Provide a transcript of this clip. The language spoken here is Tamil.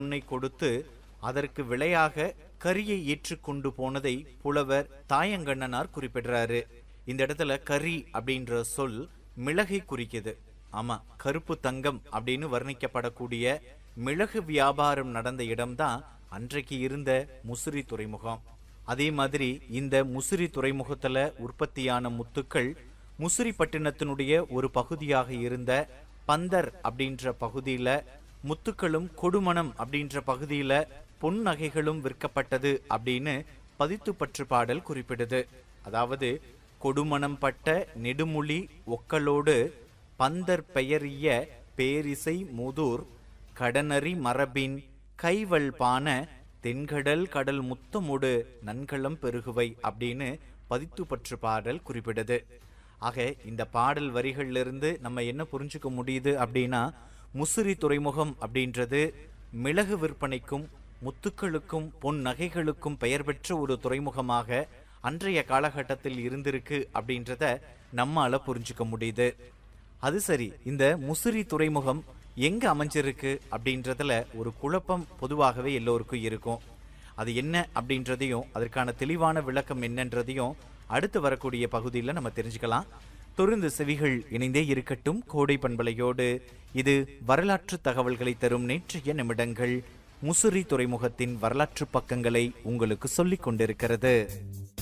பொன்னை கொடுத்து அதற்கு விலையாக கரியை ஏற்றுக்கொண்டு போனதை புலவர் தாயங்கண்ணனார் குறிப்பிடுறாரு இந்த இடத்துல கரி அப்படின்ற சொல் மிளகை குறிக்குது ஆமா கருப்பு தங்கம் அப்படின்னு வர்ணிக்கப்படக்கூடிய மிளகு வியாபாரம் நடந்த இடம்தான் அன்றைக்கு இருந்த முசிறி துறைமுகம் அதே மாதிரி இந்த முசிறி துறைமுகத்துல உற்பத்தியான முத்துக்கள் முசிறிப்பட்டினத்தினுடைய ஒரு பகுதியாக இருந்த பந்தர் அப்படின்ற பகுதியில முத்துக்களும் கொடுமணம் அப்படின்ற பகுதியில பொன் நகைகளும் விற்கப்பட்டது அப்படின்னு பதித்துப்பற்று பாடல் குறிப்பிடுது அதாவது கொடுமணம் பட்ட நெடுமுழி ஒக்களோடு பந்தர் பெயரிய பேரிசை மூதூர் கடனறி மரபின் கைவல் பான தென்கடல் கடல் முத்தமுடு நன்களம் பெருகுவை அப்படின்னு பதித்துப்பற்று பாடல் குறிப்பிடுது ஆக இந்த பாடல் வரிகளிலிருந்து நம்ம என்ன புரிஞ்சுக்க முடியுது அப்படின்னா முசிறி துறைமுகம் அப்படின்றது மிளகு விற்பனைக்கும் முத்துக்களுக்கும் பொன் நகைகளுக்கும் பெயர் பெற்ற ஒரு துறைமுகமாக அன்றைய காலகட்டத்தில் இருந்திருக்கு அப்படின்றத நம்மால புரிஞ்சுக்க முடியுது அது சரி இந்த முசிறி துறைமுகம் எங்க அமைஞ்சிருக்கு அப்படின்றதுல ஒரு குழப்பம் பொதுவாகவே எல்லோருக்கும் இருக்கும் அது என்ன அப்படின்றதையும் அதற்கான தெளிவான விளக்கம் என்னன்றதையும் அடுத்து வரக்கூடிய பகுதியில் நம்ம தெரிஞ்சுக்கலாம் தொடர்ந்து செவிகள் இணைந்தே இருக்கட்டும் கோடை பண்பலையோடு இது வரலாற்று தகவல்களை தரும் நேற்றைய நிமிடங்கள் முசிறி துறைமுகத்தின் வரலாற்று பக்கங்களை உங்களுக்கு சொல்லிக் கொண்டிருக்கிறது